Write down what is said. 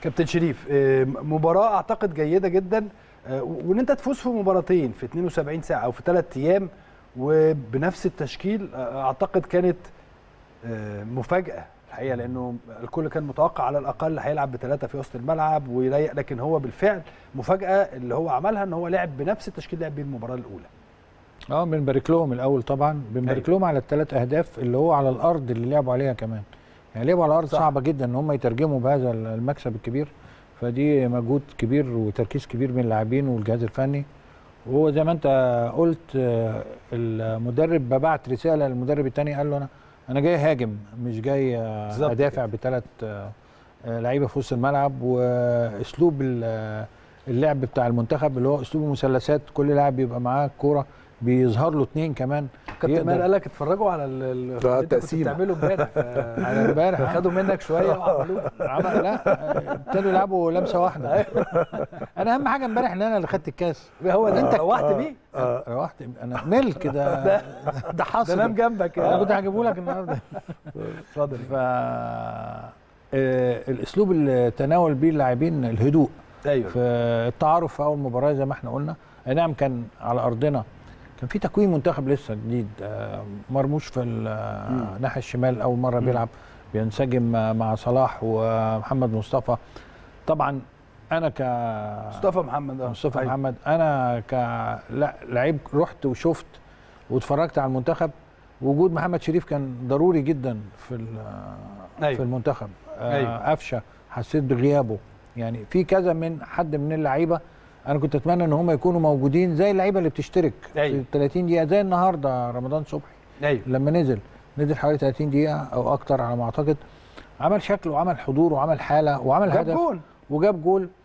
كابتن شريف آه، مباراه اعتقد جيده جدا آه، وان انت تفوز في مباراتين في 72 ساعه او في ثلاث ايام وبنفس التشكيل آه، اعتقد كانت آه، مفاجاه الحقيقه لانه الكل كان متوقع على الاقل هيلعب بثلاثه في وسط الملعب ويريح لكن هو بالفعل مفاجاه اللي هو عملها ان هو لعب بنفس التشكيل اللي لعب بيه المباراه الاولى اه بنبارك لهم الاول طبعا بنبارك أيوة. لهم على الثلاث اهداف اللي هو على الارض اللي لعبوا عليها كمان يعني لعبوا على الارض صح. صعبه جدا ان هم يترجموا بهذا المكسب الكبير فدي مجهود كبير وتركيز كبير من اللاعبين والجهاز الفني وهو زي ما انت قلت آه، المدرب بعت رساله للمدرب الثاني قال له انا انا جاي هاجم مش جاي آه، بالظبط ادافع بثلاث آه، آه، لعيبه في وسط الملعب واسلوب ال- آه، اللعب بتاع المنتخب اللي هو اسلوب المثلثات كل لاعب بيبقى معاه الكوره بيظهر له اثنين كمان كابتن يقدر- ماهر قال لك اتفرجوا على ال- ال- اللي انت كنت التقسيمة. بتعمله امبارح على امبارح آه. خدوا منك شويه وعملوه عمل لا آه، ابتدوا يلعبوا لمسه واحده انا اهم حاجه امبارح ان انا اللي خدت الكاس هو ده أنت- انت روحت بيه روحت انا ملك ده ده ده حصل نام جنبك انا كنت يا هجيبه لك النهارده اتفضل ف آه، الاسلوب اللي تناول بيه اللاعبين الهدوء ايوه في التعارف في اول مباراه زي ما احنا قلنا اي نعم كان على ارضنا كان في تكوين منتخب لسه جديد آه، مرموش في الناحيه الشمال اول مره بيلعب بينسجم مع- مع صلاح ومحمد مصطفى طبعا انا ك مصطفى محمد اه مصطفى أيوة. محمد انا ك لا لعيب رحت وشفت واتفرجت على المنتخب وجود محمد شريف كان ضروري جدا في ال- أيوة. في المنتخب آه، أيوة. قفشه حسيت بغيابه يعني في كذا من حد من اللعيبه انا كنت اتمنى ان هم يكونوا موجودين زي اللعيبه اللي بتشترك أيوة. في 30 دقيقه زي النهارده رمضان صبحي ايوه لما نزل نزل حوالي 30 دقيقه او اكتر على ما اعتقد عمل شكل وعمل حضور وعمل حاله وعمل جاب هدف جول وجاب جول